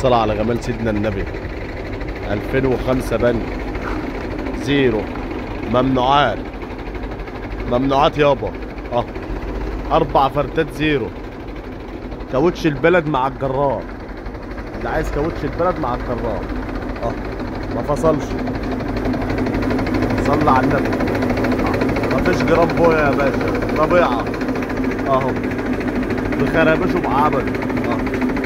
الصلاة على جمال سيدنا النبي 2005 بنك زيرو ممنوعات ممنوعات يابا اه اربع فرتات زيرو كاوتش البلد مع الجرار اللي عايز كاوتش البلد مع الجرار اه ما فصلش صلى على النبي آه. مفيش جرام بويا يا باشا طبيعة اهو بخرابشه بعبد اه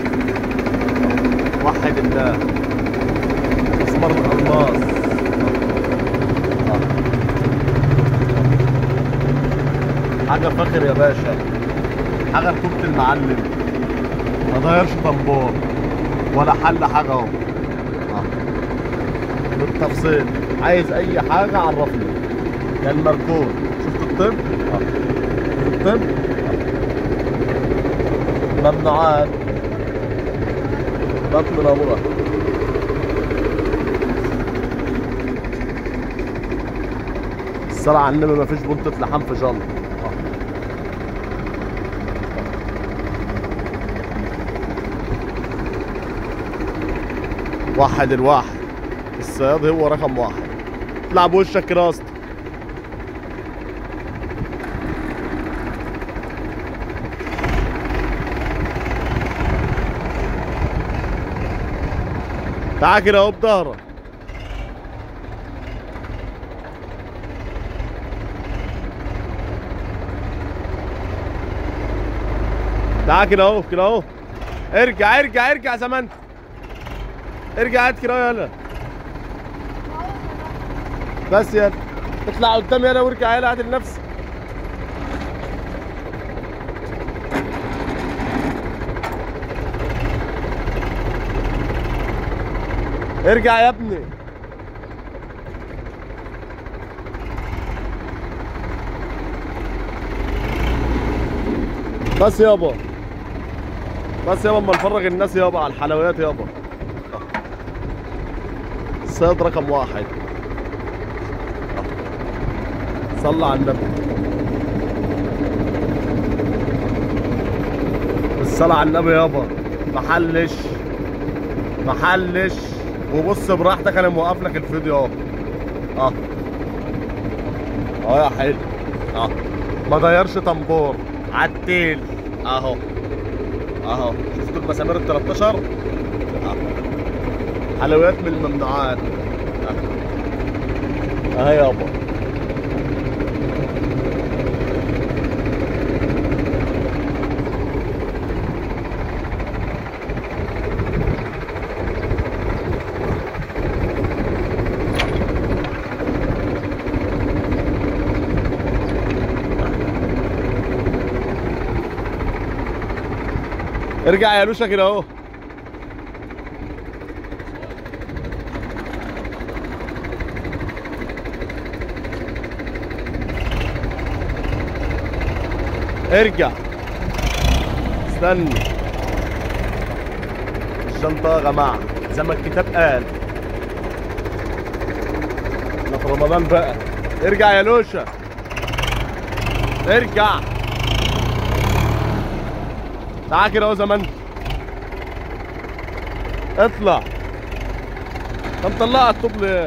وحد الله مسمار الالماس آه. حاجة فاخر يا باشا حاجة ركوبة المعلم ما ضيرش طنبور ولا حل حاجة اهو آه. بالتفصيل عايز اي حاجة عرفني كان مركون شفت الطب آه. شفت الطب آه. ممنوعات بطن نابورة الصلاة على النبي مفيش بنطة لحم في جنة واحد الواحد الصياد هو رقم واحد اطلع بوشك كده يا اسطى تعال كده اهو بظهرك تعال كده اهو كده اهو ارجع ارجع ارجع زي ما انت ارجع هات كده يلا بس يلا اطلع قدام يلا وارجع يلا هات لنفسك ارجع يا ابني بس يابا بس يابا اما نفرغ الناس يابا على الحلويات يابا الصياد رقم واحد صلى على النبي الصلاة على النبي يابا محلش محلش وبص براحتك انا موقف لك الفيديو اهو اه اه يا حلو اه ما غيرش طنبور عالتيل اهو اهو شفتوا المسامير ال 13 اه حلويات من الممنوعات اه اهي يابا ارجع يا لوشا كده اهو ارجع استنى الشنطة يا جماعة زي ما الكتاب قال احنا في رمضان بقى ارجع يا لوشا ارجع تعال كده اهو زي ما انت اطلع انت مطلعها الطوب ليه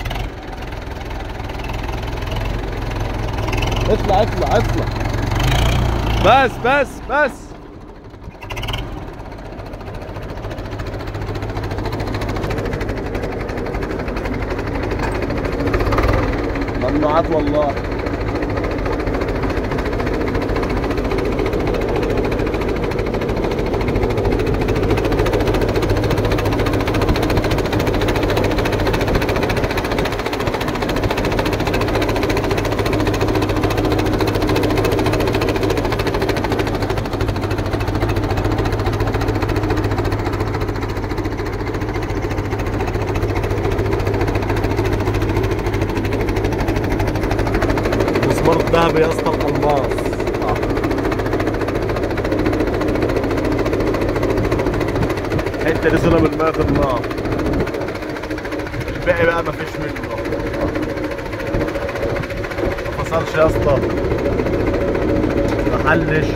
اطلع اطلع اطلع بس بس بس ممنوعات والله مسمار الذهب يا اسطى الالماس آه. حته نزله من ماء النار الباقي بقى مفيش منه آه. ما فصلش يا اسطى محلش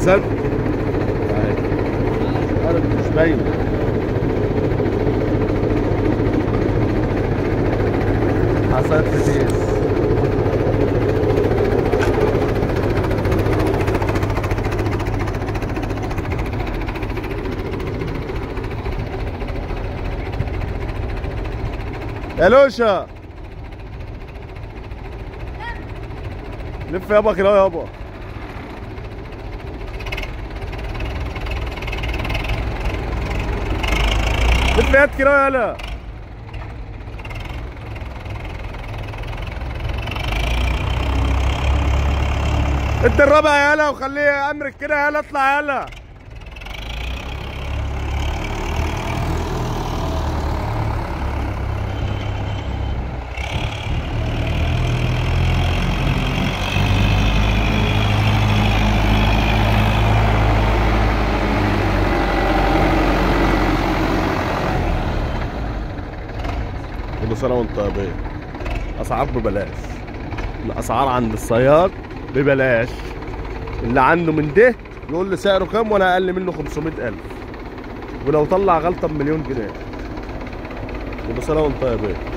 سد اهي عارف مش باينه حصلت فتيس يا لوشا لف يابا كده يابا لف يد كده يالا اتدربها يالا وخليه امرك كده يالا اطلع يالا كل سنه وانت طيبين اسعار ببلاش الاسعار عند الصياد ببلاش اللي عنده من ده يقول لي سعره كام وانا اقل منه 500000 ولو طلع غلطه بمليون جنيه كل سنه وانت طيبين